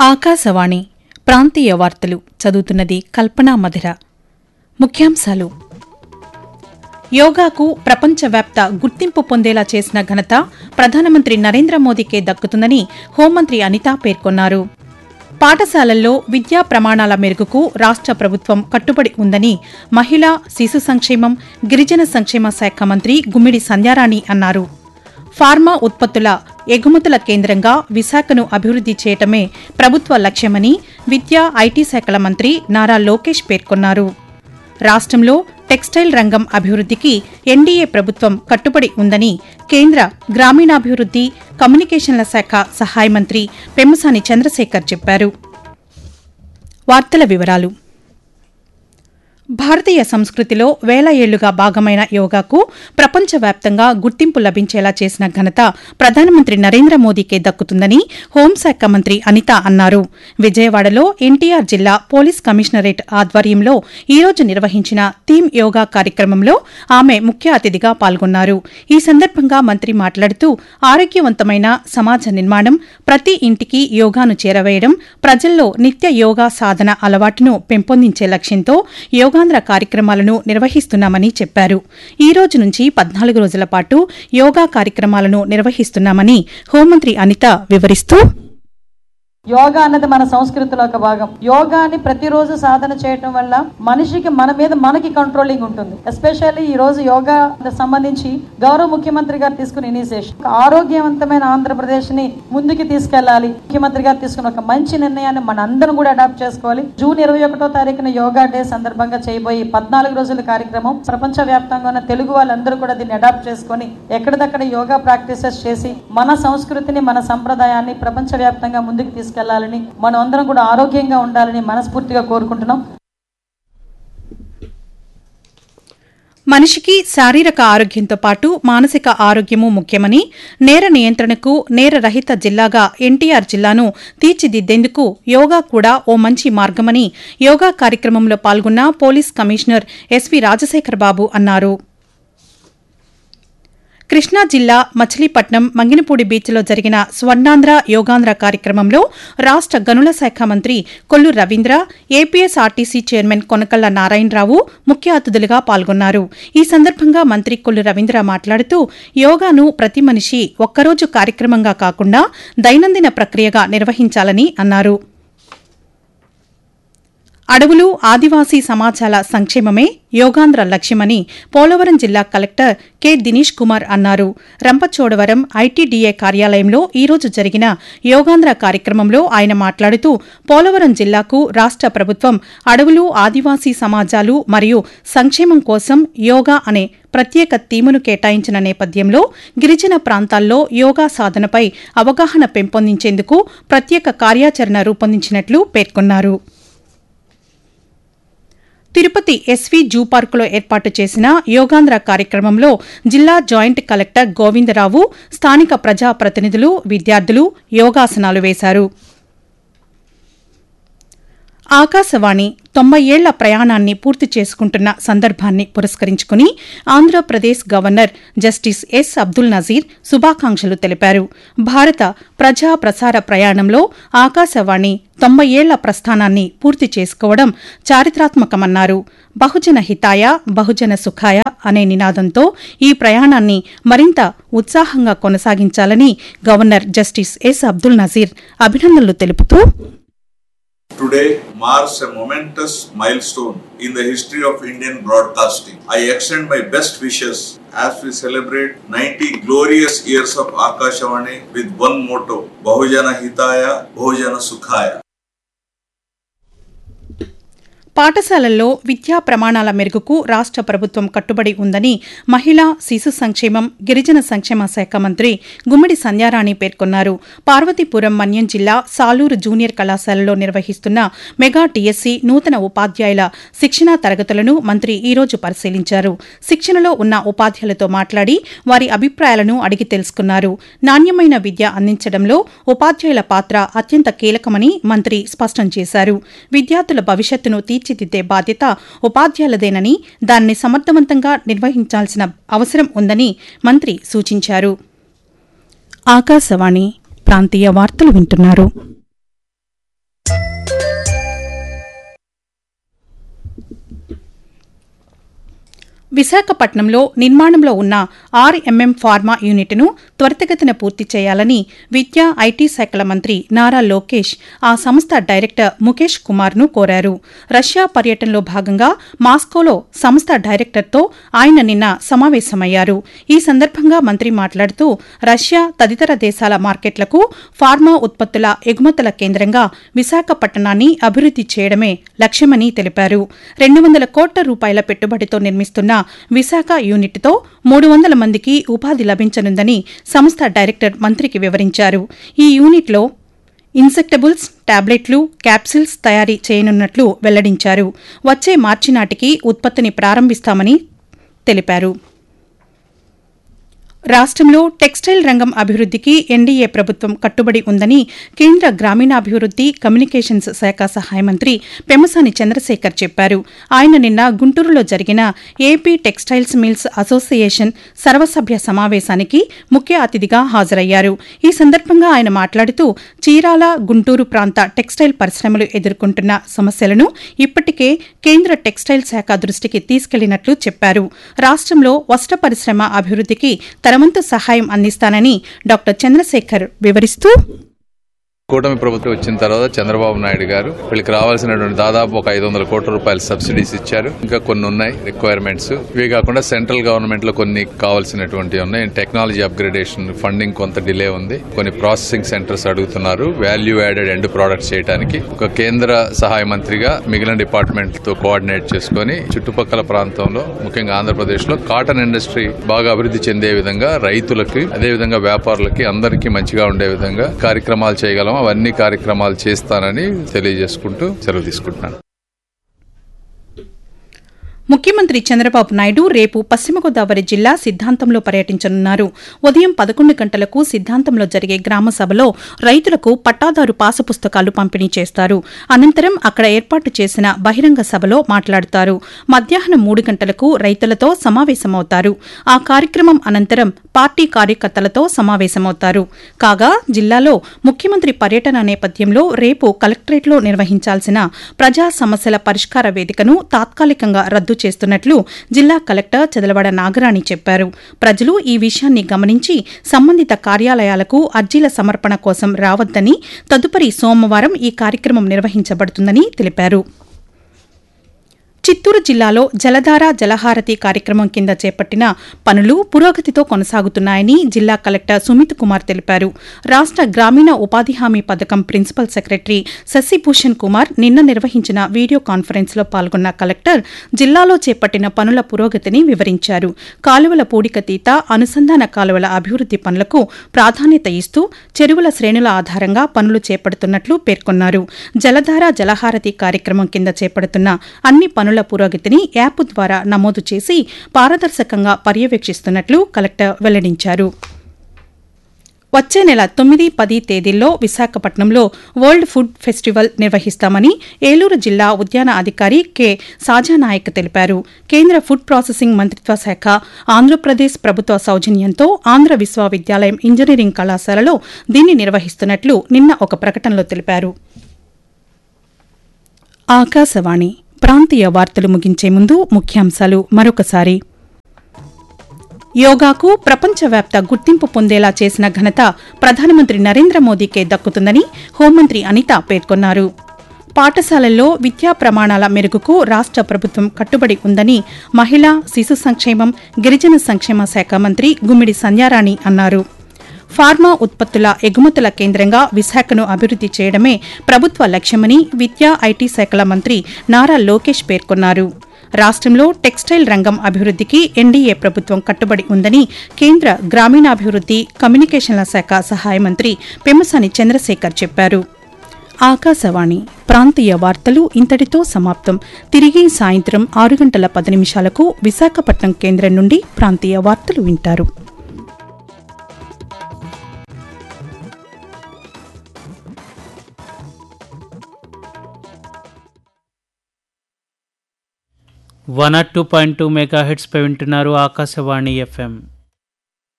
ఆకాశవాణి ప్రాంతీయ వార్తలు చదువుతున్నది కల్పనా మధిర ముఖ్యాంశాలు యోగాకు ప్రపంచవ్యాప్త గుర్తింపు పొందేలా చేసిన ఘనత ప్రధానమంత్రి నరేంద్ర మోదీకే దక్కుతుందని హోంమంత్రి అనిత పేర్కొన్నారు పాఠశాలల్లో విద్యా ప్రమాణాల మెరుగుకు రాష్ట ప్రభుత్వం కట్టుబడి ఉందని మహిళా శిశు సంక్షేమం గిరిజన సంక్షేమ శాఖ మంత్రి గుమ్మిడి సంధ్యారాణి అన్నారు ఫార్మా ఉత్పత్తుల ఎగుమతుల కేంద్రంగా విశాఖను అభివృద్ది చేయటమే ప్రభుత్వ లక్ష్యమని విద్యా ఐటీ శాఖల మంత్రి నారా లోకేష్ పేర్కొన్నారు రాష్ట్రంలో టెక్స్టైల్ రంగం అభివృద్దికి ఎన్డీఏ ప్రభుత్వం కట్టుబడి ఉందని కేంద్ర గ్రామీణాభివృద్ది కమ్యూనికేషన్ల శాఖ సహాయ మంత్రి పెమ్మసాని చంద్రశేఖర్ చెప్పారు వార్తల వివరాలు భారతీయ సంస్కృతిలో వేల ఏళ్లుగా భాగమైన యోగాకు ప్రపంచవ్యాప్తంగా గుర్తింపు లభించేలా చేసిన ఘనత ప్రధానమంత్రి నరేంద్ర మోదీకే దక్కుతుందని హోంశాఖ మంత్రి అనిత అన్నారు విజయవాడలో ఎన్టీఆర్ జిల్లా పోలీస్ కమిషనరేట్ ఆధ్వర్యంలో ఈ రోజు నిర్వహించిన థీమ్ యోగా కార్యక్రమంలో ఆమె ముఖ్య అతిథిగా పాల్గొన్నారు ఈ సందర్భంగా మంత్రి మాట్లాడుతూ ఆరోగ్యవంతమైన సమాజ నిర్మాణం ప్రతి ఇంటికి యోగాను చేరవేయడం ప్రజల్లో నిత్య యోగా సాధన అలవాటును పెంపొందించే లక్ష్యంతో యోగాంధ్ర కార్యక్రమాలను నిర్వహిస్తున్నామని చెప్పారు ఈ రోజు నుంచి పద్నాలుగు రోజుల పాటు యోగా కార్యక్రమాలను నిర్వహిస్తున్నామని హోంమంత్రి అనిత వివరిస్తూ యోగా అన్నది మన సంస్కృతిలో ఒక భాగం యోగాని ప్రతిరోజు సాధన చేయటం వల్ల మనిషికి మన మీద మనకి కంట్రోలింగ్ ఉంటుంది ఎస్పెషల్లీ ఈ రోజు యోగా సంబంధించి గౌరవ ముఖ్యమంత్రి గారు తీసుకున్న ఇనిషియేషన్ ఆరోగ్యవంతమైన ఆంధ్రప్రదేశ్ ని ముందుకు తీసుకెళ్లాలి ముఖ్యమంత్రి గారు తీసుకున్న ఒక మంచి నిర్ణయాన్ని మన అందరం కూడా అడాప్ట్ చేసుకోవాలి జూన్ ఇరవై ఒకటో తారీఖున యోగా డే సందర్భంగా చేయబోయే పద్నాలుగు రోజుల కార్యక్రమం ప్రపంచ వ్యాప్తంగా ఉన్న తెలుగు వాళ్ళందరూ కూడా దీన్ని అడాప్ట్ చేసుకొని ఎక్కడిదక్కడ యోగా ప్రాక్టీసెస్ చేసి మన సంస్కృతిని మన సంప్రదాయాన్ని ప్రపంచ వ్యాప్తంగా ముందుకు తీసుకెళ్లాలని మనం అందరం కూడా ఆరోగ్యంగా ఉండాలని మనస్ఫూర్తిగా కోరుకుంటున్నాం మనిషికి శారీరక ఆరోగ్యంతో పాటు మానసిక ఆరోగ్యము ముఖ్యమని నేర నియంత్రణకు నేర రహిత జిల్లాగా ఎన్టీఆర్ జిల్లాను తీర్చిదిద్దేందుకు యోగా కూడా ఓ మంచి మార్గమని యోగా కార్యక్రమంలో పాల్గొన్న police commissioner S V Rajasekhar Babu అన్నారు కృష్ణా జిల్లా మచిలీపట్నం మంగినపూడి బీచ్లో జరిగిన స్వర్ణాంధ్ర యోగాంధ్ర కార్యక్రమంలో రాష్ట గనుల శాఖ మంత్రి కొల్లు రవీంద్ర ఏపీఎస్ఆర్టీసీ చైర్మన్ కొనకళ్ల నారాయణరావు ముఖ్య అతిథులుగా పాల్గొన్నారు ఈ సందర్భంగా మంత్రి కొల్లు రవీంద్ర మాట్లాడుతూ యోగాను ప్రతి మనిషి ఒక్కరోజు కార్యక్రమంగా కాకుండా దైనందిన ప్రక్రియగా నిర్వహించాలని అన్నారు అడవులు ఆదివాసీ సమాజాల సంక్షేమమే యోగాంధ్ర లక్ష్యమని పోలవరం జిల్లా కలెక్టర్ కె దినేష్ కుమార్ అన్నారు రంపచోడవరం ఐటీడీఏ కార్యాలయంలో ఈ రోజు జరిగిన యోగాంధ్ర కార్యక్రమంలో ఆయన మాట్లాడుతూ పోలవరం జిల్లాకు రాష్ట ప్రభుత్వం అడవులు ఆదివాసీ సమాజాలు మరియు సంక్షేమం కోసం యోగా అనే ప్రత్యేక థీమును కేటాయించిన నేపథ్యంలో గిరిజన ప్రాంతాల్లో యోగా సాధనపై అవగాహన పెంపొందించేందుకు ప్రత్యేక కార్యాచరణ రూపొందించినట్లు పేర్కొన్నారు తిరుపతి ఎస్వీ జూ పార్కులో ఏర్పాటు చేసిన యోగాంధ్ర కార్యక్రమంలో జిల్లా జాయింట్ కలెక్టర్ గోవిందరావు స్థానిక ప్రజాప్రతినిధులు విద్యార్థులు యోగాసనాలు వేశారు ఆకాశవాణి తొంభై ఏళ్ల ప్రయాణాన్ని పూర్తి చేసుకుంటున్న సందర్భాన్ని పురస్కరించుకుని Andhra Pradesh governor justice S Abdul Nazeer శుభాకాంక్షలు తెలిపారు భారత ప్రజా ప్రసార ప్రయాణంలో ఆకాశవాణి తొంభై ఏళ్ల ప్రస్థానాన్ని పూర్తి చేసుకోవడం చారిత్రాత్మకమన్నారు బహుజన హితాయ బహుజన సుఖాయ అనే నినాదంతో ఈ ప్రయాణాన్ని మరింత ఉత్సాహంగా కొనసాగించాలని governor justice S Abdul Nazeer అభినందనలు తెలుపుతూ Today marks a momentous milestone in the history of Indian broadcasting. I extend my best wishes as we celebrate 90 glorious years of Akashawani with one motto Bahujana Hitaya, Bahujana Sukhaya. పాఠశాలల్లో విద్యా ప్రమాణాల మెరుగుకు రాష్ట ప్రభుత్వం కట్టుబడి ఉందని మహిళా శిశు సంక్షేమం గిరిజన సంక్షేమ శాఖ మంత్రి గుమ్మడి సంధ్యారాణి పేర్కొన్నారు పార్వతీపురం మన్యం జిల్లా సాలూరు జూనియర్ కళాశాలలో నిర్వహిస్తున్న మెగా టీఎస్సీ నూతన ఉపాధ్యాయుల శిక్షణా తరగతులను మంత్రి ఈ రోజు పరిశీలించారు శిక్షణలో ఉన్న ఉపాధ్యాయులతో మాట్లాడి వారి అభిప్రాయాలను అడిగి తెలుసుకున్నారు నాణ్యమైన విద్య అందించడంలో ఉపాధ్యాయుల పాత్ర అత్యంత కీలకమని మంత్రి స్పష్టం చేశారు విద్యార్థుల భవిష్యత్తును తీర్చిదిద్దే బాధ్యత ఉపాధ్యాయులదేనని దాన్ని సమర్థవంతంగా నిర్వహించాల్సిన అవసరం ఉందని మంత్రి సూచించారు ఆకాశవాణి ప్రాంతీయ వార్తలు వింటున్నారు విశాఖపట్నంలో నిర్మాణంలో ఉన్న ఆర్ఎంఎం ఫార్మా యూనిట్ను త్వరితగతిన పూర్తి చేయాలని విద్యా ఐటీ శాఖల మంత్రి నారా లోకేష్ ఆ సంస్థ డైరెక్టర్ ముఖేష్ కుమార్ను కోరారు రష్యా పర్యటనలో భాగంగా మాస్కోలో సంస్థ డైరెక్టర్తో ఆయన నిన్న సమావేశమయ్యారు ఈ సందర్భంగా మంత్రి మాట్లాడుతూ రష్యా తదితర దేశాల మార్కెట్లకు ఫార్మా ఉత్పత్తుల ఎగుమతుల కేంద్రంగా విశాఖపట్టణాన్ని అభివృద్ది చేయడమే లక్ష్యమని తెలిపారు రెండు వందల కోట్ల రూపాయల పెట్టుబడితో నిర్మిస్తున్న విశాఖ యూనిట్తో మూడు వందల మందికి ఉపాధి లభించనుందని సంస్థ డైరెక్టర్ మంత్రికి వివరించారు ఈ యూనిట్లో ఇన్సెక్టబుల్స్ టాబ్లెట్లు క్యాప్సిల్స్ తయారీ చేయనున్నట్లు వెల్లడించారు వచ్చే మార్చి నాటికి ఉత్పత్తిని ప్రారంభిస్తామని తెలిపారు రాష్ట్రంలో టెక్స్టైల్ రంగం అభివృద్దికి ఎన్డీఏ ప్రభుత్వం కట్టుబడి ఉందని కేంద్ర గ్రామీణాభివృద్ది కమ్యూనికేషన్స్ శాఖ సహాయ మంత్రి పెమసాని చంద్రశేఖర్ చెప్పారు ఆయన నిన్న గుంటూరులో జరిగిన ఏపీ టెక్స్టైల్స్ మిల్స్ అసోసియేషన్ సర్వసభ్య సమావేశానికి ముఖ్య అతిథిగా హాజరయ్యారు ఈ సందర్భంగా ఆయన మాట్లాడుతూ చీరాల గుంటూరు ప్రాంత టెక్స్టైల్ పరిశ్రమలు ఎదుర్కొంటున్న సమస్యలను ఇప్పటికే కేంద్ర టెక్స్టైల్ శాఖ దృష్టికి తీసుకెళ్లినట్లు చెప్పారు రాష్ట్రంలో వస్త్ర పరిశ్రమ అభివృద్దికి తనవంతు సహాయం అందిస్తానని డాక్టర్ చంద్రశేఖర్ వివరిస్తూ కూటమి ప్రభుత్వం వచ్చిన తర్వాత చంద్రబాబు నాయుడు గారు వీళ్ళకి రావాల్సినటువంటి దాదాపు ఒక ఐదు వందల కోట్ల రూపాయల సబ్సిడీస్ ఇచ్చారు ఇంకా కొన్ని ఉన్నాయి రిక్వైర్మెంట్స్ ఇవి కాకుండా సెంట్రల్ గవర్నమెంట్ లో కొన్ని కావాల్సినటువంటి ఉన్నాయి టెక్నాలజీ అప్గ్రేడేషన్ ఫండింగ్ కొంత డిలే ఉంది కొన్ని ప్రాసెసింగ్ సెంటర్స్ అడుగుతున్నారు వాల్యూ యాడెడ్ ఎండ్ ప్రొడక్ట్స్ చేయడానికి ఒక కేంద్ర సహాయ మంత్రిగా మిగిలిన డిపార్ట్మెంట్ తో కోఆర్డినేట్ చేసుకుని చుట్టుపక్కల ప్రాంతంలో ముఖ్యంగా ఆంధ్రప్రదేశ్ లో కాటన్ ఇండస్ట్రీ బాగా అభివృద్ధి చెందే విధంగా రైతులకి అదే విధంగా వ్యాపారులకి అందరికీ మంచిగా ఉండే విధంగా కార్యక్రమాలు చేయగలం అవన్నీ కార్యక్రమాలు చేస్తానని తెలియజేసుకుంటూ సెలవు తీసుకుంటున్నాను ముఖ్యమంత్రి చంద్రబాబు నాయుడు రేపు పశ్చిమ గోదావరి జిల్లా సిద్ధాంతంలో పర్యటించనున్నారు ఉదయం పదకొండు గంటలకు సిద్ధాంతంలో జరిగే గ్రామ సభలో రైతులకు పట్టాదారు పాస పుస్తకాలు పంపిణీ చేస్తారు అనంతరం అక్కడ ఏర్పాటు చేసిన బహిరంగ సభలో మాట్లాడతారు మధ్యాహ్నం మూడు గంటలకు రైతులతో సమావేశమవుతారు ఆ కార్యక్రమం అనంతరం పార్టీ కార్యకర్తలతో సమావేశమవుతారు కాగా జిల్లాలో ముఖ్యమంత్రి పర్యటన నేపథ్యంలో రేపు కలెక్టరేట్లో నిర్వహించాల్సిన ప్రజా సమస్యల పరిష్కార వేదికను తాత్కాలికంగా రద్దు చేస్తున్నట్లు జిల్లా కలెక్టర్ చదలవాడ నాగరాణి చెప్పారు ప్రజలు ఈ విషయాన్ని గమనించి సంబంధిత కార్యాలయాలకు అర్జీల సమర్పణ కోసం రావద్దని తదుపరి సోమవారం ఈ కార్యక్రమం నిర్వహించబడుతుందని తెలిపారు చిత్తూరు జిల్లాలో జలధార జలహారతి కార్యక్రమం కింద చేపట్టిన పనులు పురోగతితో కొనసాగుతున్నాయని జిల్లా కలెక్టర్ సుమిత్ కుమార్ తెలిపారు రాష్ట గ్రామీణ ఉపాధి హామీ పథకం ప్రిన్సిపల్ సెక్రటరీ శశిభూషణ్ కుమార్ నిన్న నిర్వహించిన వీడియో కాన్ఫరెన్స్లో పాల్గొన్న కలెక్టర్ జిల్లాలో చేపట్టిన పనుల పురోగతిని వివరించారు కాలువల పూడికతీత అనుసంధాన కాలువల అభివృద్ది పనులకు ప్రాధాన్యత ఇస్తూ చెరువుల శ్రేణుల ఆధారంగా పనులు చేపడుతున్నట్లు పేర్కొన్నారు జలధార జలహారతి కార్యక్రమం కింద చేపడుతున్న అన్ని పనుల పురోగతిని యాప్ ద్వారా నమోదు చేసి పారదర్శకంగా పర్యవేక్షిస్తున్నట్లు కలెక్టర్ వెల్లడించారు వచ్చే నెల తొమ్మిది పది తేదీల్లో విశాఖపట్నంలో వరల్డ్ ఫుడ్ ఫెస్టివల్ నిర్వహిస్తామని ఏలూరు జిల్లా ఉద్యాన అధికారి కె సాజానాయక్ తెలిపారు కేంద్ర ఫుడ్ ప్రాసెసింగ్ మంత్రిత్వ శాఖ ఆంధ్రప్రదేశ్ ప్రభుత్వ సౌజన్యంతో ఆంధ్ర విశ్వవిద్యాలయం ఇంజనీరింగ్ కళాశాలలో దీన్ని నిర్వహిస్తున్నట్లు నిన్న ఒక ప్రకటనలో తెలిపారు ఆకాశవాణి ప్రాంతీయ వార్తలు ముగించే ముందు ముఖ్యాంశాలు మరొకసారి యోగాకు ప్రపంచవ్యాప్త గుర్తింపు పొందేలా చేసిన ఘనత ప్రధానమంత్రి నరేంద్ర మోదీకే దక్కుతుందని హోంమంత్రి అనిత పేర్కొన్నారు పాఠశాలల్లో విద్యా ప్రమాణాల మెరుగుకు రాష్ట ప్రభుత్వం కట్టుబడి ఉందని మహిళా శిశు సంక్షేమం గిరిజన సంక్షేమ శాఖ మంత్రి గుమ్మిడి సంధ్యారాణి అన్నారు ఫార్మా ఉత్పత్తుల ఎగుమతుల కేంద్రంగా విశాఖను అభివృద్ది చేయడమే ప్రభుత్వ లక్ష్యమని విద్యా ఐటీ శాఖల మంత్రి నారా లోకేష్ పేర్కొన్నారు రాష్ట్రంలో టెక్స్టైల్ రంగం అభివృద్దికి ఎన్డీఏ ప్రభుత్వం కట్టుబడి ఉందని కేంద్ర గ్రామీణాభివృద్ది కమ్యూనికేషన్ల శాఖ సహాయ మంత్రి పెమ్మసాని చంద్రశేఖర్ చెప్పారు ఆకాశవాణి ప్రాంతీయ వార్తలు ఇంతటితో సమాప్తం తిరిగి సాయంత్రం ఆరు గంటల పది నిమిషాలకు విశాఖపట్నం కేంద్రం నుండి ప్రాంతీయ వార్తలు వింటారు one or two point two మెగా హెడ్స్పై వింటున్నారు ఆకాశవాణి ఎఫ్ఎం